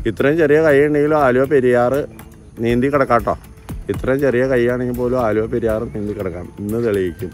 ഇത്രയും ചെറിയ കൈ ഉണ്ടെങ്കിലും ആലുവ പെരിയാറ് നീന്തി കിടക്കാട്ടോ ഇത്രയും ചെറിയ കൈയാണെങ്കിൽ പോലും ആലുവ പെരിയാറ് നീന്തി കിടക്കാം ഇന്ന് തെളിയിക്കും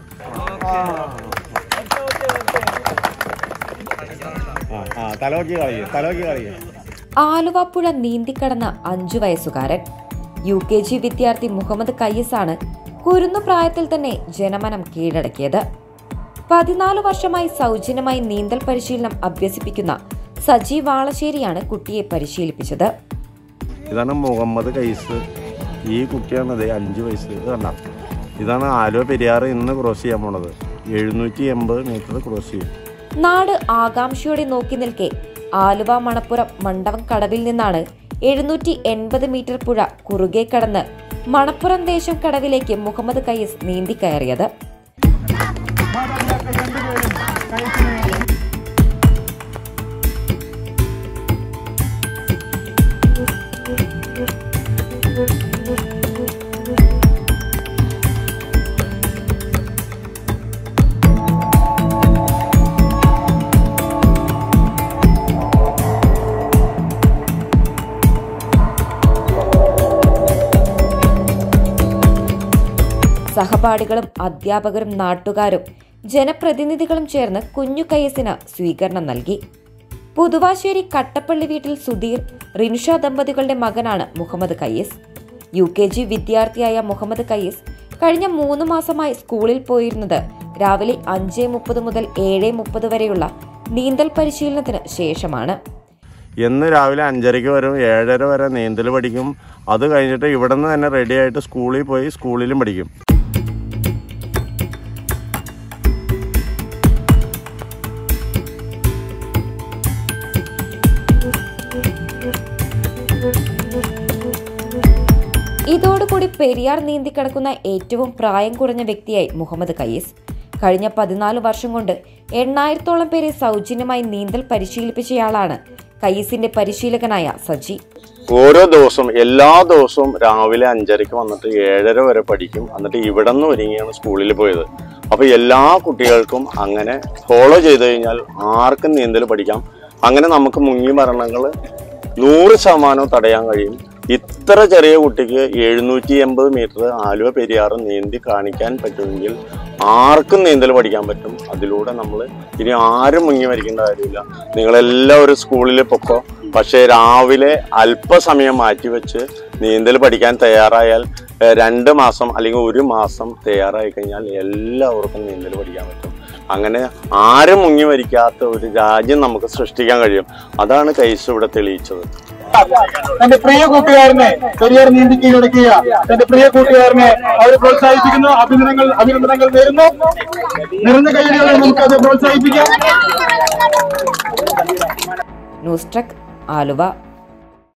തലവക്കി കളിക്കും തലവക്കി കളിക്കും ആലുവപ്പുഴ നീന്തിക്കടന്ന അഞ്ചു വയസ്സുകാരൻ യു കെ ജി വിദ്യാർത്ഥി മുഹമ്മദ് കയ്യസാണ് കുരുന്നു പ്രായത്തിൽ തന്നെ ജനമനം കീഴടക്കിയത് പതിനാല് വർഷമായി സൗജന്യമായി നീന്തൽ പരിശീലനം അഭ്യസിപ്പിക്കുന്ന സജി വാളശ്ശേരിയാണ് കുട്ടിയെ പരിശീലിപ്പിച്ചത് ഇതാണ് മുഹമ്മദ് കൈസ് ഈ കുട്ടിയാണത് അഞ്ച് വയസ്സ് ഇത് കണ്ട ഇതാണ് ആലുവ പെരിയാറ് ഇന്ന് ക്രോസ് ചെയ്യാൻ പോണത് എഴുന്നൂറ്റി എൺപത് മീറ്റർ ക്രോസ് ചെയ്യും നാട് ആകാംക്ഷയോടെ നോക്കി നിൽക്കെ ആലുവ മണപ്പുറം മണ്ഡപം കടവിൽ നിന്നാണ് എഴുന്നൂറ്റി എൺപത് മീറ്റർ പുഴ കുറുകെ കടന്ന് മണപ്പുറം ദേശം കടവിലേക്ക് മുഹമ്മദ് കയ്യസ് നീന്തിക്കയറിയത് സഹപാഠികളും അധ്യാപകരും നാട്ടുകാരും ജനപ്രതിനിധികളും ചേർന്ന് കുഞ്ഞു കയ്യസിന് സ്വീകരണം നൽകി പുതുവാശ്ശേരി കട്ടപ്പള്ളി വീട്ടിൽ സുധീർ റിൻഷ ദമ്പതികളുടെ മകനാണ് Muhammad Kayyas U K G വിദ്യാർത്ഥിയായ മുഹമ്മദ് കയ്യസ് കഴിഞ്ഞ മൂന്ന് മാസമായി സ്കൂളിൽ പോയിരുന്നത് രാവിലെ അഞ്ച് മുപ്പത് മുതൽ ഏഴ് മുപ്പത് വരെയുള്ള നീന്തൽ പരിശീലനത്തിന് ശേഷമാണ് എന്ന് രാവിലെ അഞ്ചരയ്ക്ക് വരും ഏഴര വരെ നീന്തൽ പഠിക്കും അത് കഴിഞ്ഞിട്ട് ഇവിടെ നിന്ന് തന്നെ റെഡി ആയിട്ട് സ്കൂളിൽ പോയി സ്കൂളിലും പഠിക്കും ഇതോടുകൂടി പെരിയാർ നീന്തിക്കിടക്കുന്ന ഏറ്റവും പ്രായം കുറഞ്ഞ വ്യക്തിയായി മുഹമ്മദ് കയ്യസ് കഴിഞ്ഞ പതിനാല് വർഷം കൊണ്ട് എണ്ണായിരത്തോളം പേരെ സൗജന്യമായി നീന്തൽ പരിശീലിപ്പിച്ചയാളാണ് കയ്യസിന്റെ പരിശീലകനായ സജി ഓരോ ദിവസവും എല്ലാ ദിവസവും രാവിലെ അഞ്ചരയ്ക്ക് വന്നിട്ട് ഏഴര വരെ പഠിക്കും എന്നിട്ട് ഇവിടെ നിന്ന് ഒരുങ്ങിയാണ് സ്കൂളിൽ പോയത് അപ്പോൾ എല്ലാ കുട്ടികൾക്കും അങ്ങനെ ഫോളോ ചെയ്ത് കഴിഞ്ഞാൽ ആർക്കും നീന്തൽ പഠിക്കാം അങ്ങനെ നമുക്ക് മുങ്ങി മരണങ്ങൾ നൂറ് ശതമാനവും തടയാൻ കഴിയും ഇത്ര ചെറിയ കുട്ടിക്ക് എഴുന്നൂറ്റി എൺപത് മീറ്റർ ആലുവ പെരിയാറ് നീന്തി കാണിക്കാൻ പറ്റുമെങ്കിൽ ആർക്കും നീന്തൽ പഠിക്കാൻ പറ്റും അതിലൂടെ നമ്മൾ ഇനി ആരും മുങ്ങി മരിക്കേണ്ട കാര്യമില്ല നിങ്ങളെല്ലാവരും സ്കൂളിൽ പൊക്കോ പക്ഷേ രാവിലെ അല്പസമയം മാറ്റിവെച്ച് നീന്തൽ പഠിക്കാൻ തയ്യാറായാൽ ഏഹ്, രണ്ട് മാസം അല്ലെങ്കിൽ ഒരു മാസം തയ്യാറായി കഴിഞ്ഞാൽ എല്ലാവർക്കും നീന്തൽ പഠിക്കാൻ പറ്റും അങ്ങനെ ആരും മുങ്ങി മരിക്കാത്ത ഒരു രാജ്യം നമുക്ക് സൃഷ്ടിക്കാൻ കഴിയും അതാണ് കൈസ് ഇവിടെ തെളിയിച്ചത് തന്റെ പ്രിയ കൂട്ടുകാരനെ പെരിയാർ നീന്തി കീഴടക്കിയ തന്റെ പ്രിയ കൂട്ടുകാരനെ അവരെ പ്രോത്സാഹിപ്പിക്കുന്നു അഭിനന്ദനങ്ങൾ അഭിനന്ദനങ്ങൾ നേരുന്നു നിറഞ്ഞ കൈകളിലൂടെ നമുക്ക് അത് പ്രോത്സാഹിപ്പിക്കാം ന്യൂസ് ട്രക്ക് ആലുവ